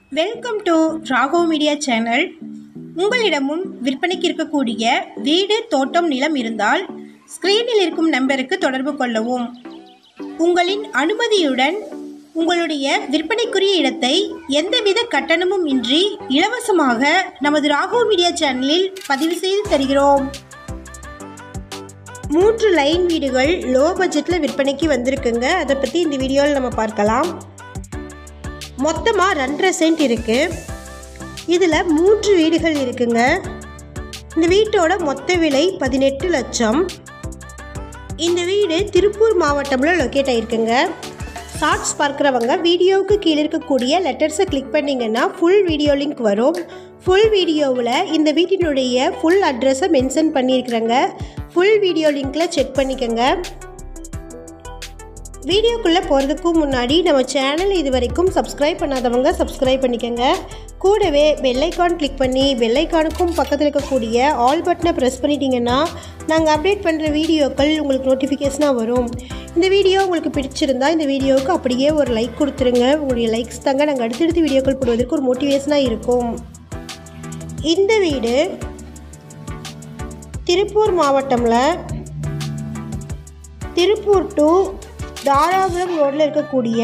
welcome to Raghav media channel உங்களிடமும் விற்பனைக்கு இருக்கக்கூடிய வீடு தோட்டம் நிலம் இருந்தால் ஸ்க்ரீனில் இருக்கும் நம்பருக்கு தொடர்பு கொள்ளவும் உங்களின் அனுமதியுடன் உங்களுடைய விற்பனைக்குரிய இடத்தை எந்தவித கட்டணமும் இன்றி இலவசமாக நமது ராகவ் மீடியா சேனலில் பதிவு செய்து தருகிறோம் மூன்று லைன் வீடுகள் லோ பட்ஜெட்டில் விற்பனைக்கு வந்திருக்குங்க அதை பற்றி இந்த வீடியோவில் நம்ம பார்க்கலாம் மொத்தமாக ரெண்டரை சென்ட் இருக்குது இதில் மூன்று வீடுகள் இருக்குங்க இந்த வீட்டோட மொத்த விலை பதினெட்டு லட்சம் இந்த வீடு திருப்பூர் மாவட்டம்ல லொக்கேட் ஆயிருக்குங்க ஷார்ட்ஸ் பார்க்குறவங்க வீடியோவுக்கு கீழே இருக்கக்கூடிய லெட்டர்ஸை கிளிக் பண்ணிங்கன்னா ஃபுல் வீடியோ லிங்க் வரும் ஃபுல் வீடியோவில் இந்த வீட்டினுடைய ஃபுல் அட்ரஸை மென்ஷன் பண்ணியிருக்கிறேங்க ஃபுல் வீடியோ லிங்க்கில் செக் பண்ணிக்கோங்க வீடியோக்குள்ளே போகிறதுக்கு முன்னாடி நம்ம சேனல் இது வரைக்கும் சப்ஸ்கிரைப் பண்ணாதவங்க சப்ஸ்கிரைப் பண்ணிக்கோங்க கூடவே பெல்லைக்கான் கிளிக் பண்ணி பெல்லைக்கானுக்கும் பக்கத்தில் இருக்கக்கூடிய ஆல் பட்டனை ப்ரெஸ் பண்ணிட்டீங்கன்னா நாங்கள் அப்டேட் பண்ணுற வீடியோக்கள் உங்களுக்கு நோட்டிஃபிகேஷனாக வரும் இந்த வீடியோ உங்களுக்கு பிடிச்சிருந்தா இந்த வீடியோவுக்கு அப்படியே ஒரு லைக் கொடுத்துருங்க உங்களுடைய லைக்ஸ் தாங்க நாங்கள் அடுத்தடுத்து வீடியோக்கள் போடுவதற்கு ஒரு மோட்டிவேஷனாக இருக்கும் இந்த வீடு திருப்பூர் மாவட்டமில் திருப்பூர் டு தாராபுரம் ரோட்டில் இருக்கக்கூடிய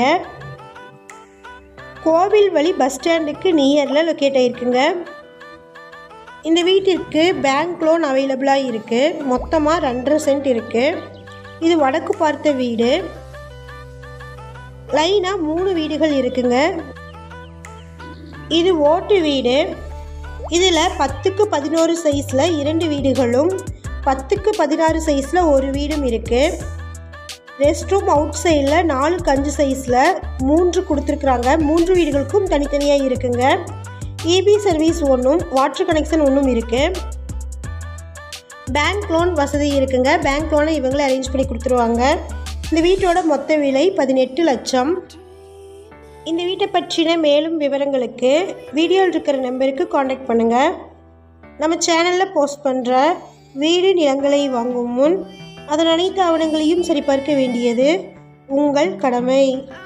கோவில் வழி பஸ் ஸ்டாண்டுக்கு நியரில் லொக்கேட் ஆகிருக்குங்க இந்த வீட்டிற்கு பேங்க் லோன் அவைலபிளாக இருக்குது மொத்தமாக ரெண்டரை சென்ட் இருக்குது இது வடக்கு பார்த்த வீடு லைனாக மூணு வீடுகள் இருக்குங்க இது ஓட்டு வீடு இதில் பத்துக்கு பதினோரு சைஸில் இரண்டு வீடுகளும் பத்துக்கு பதினாறு சைஸில் ஒரு வீடும் இருக்குது ரெஸ்ட் ரூம் அவுட் சைடில் நாலுக்கு அஞ்சு சைஸில் மூன்று கொடுத்துருக்குறாங்க மூன்று வீடுகளுக்கும் தனித்தனியாக இருக்குங்க இபி சர்வீஸ் ஒன்றும் வாட்டர் கனெக்ஷன் ஒன்றும் இருக்குது பேங்க் லோன் வசதி இருக்குங்க பேங்க் லோனை இவங்களே அரேஞ்ச் பண்ணி கொடுத்துருவாங்க இந்த வீட்டோட மொத்த விலை பதினெட்டு லட்சம் இந்த வீட்டை பற்றின மேலும் விவரங்களுக்கு வீடியோவில் இருக்கிற நம்பருக்கு காண்டாக்ட் பண்ணுங்கள் நம்ம சேனலில் போஸ்ட் பண்ணுற வீடு நிலங்களை வாங்கும் முன் அதன் அனைத்து ஆவணங்களையும் சரிபார்க்க வேண்டியது உங்கள் கடமை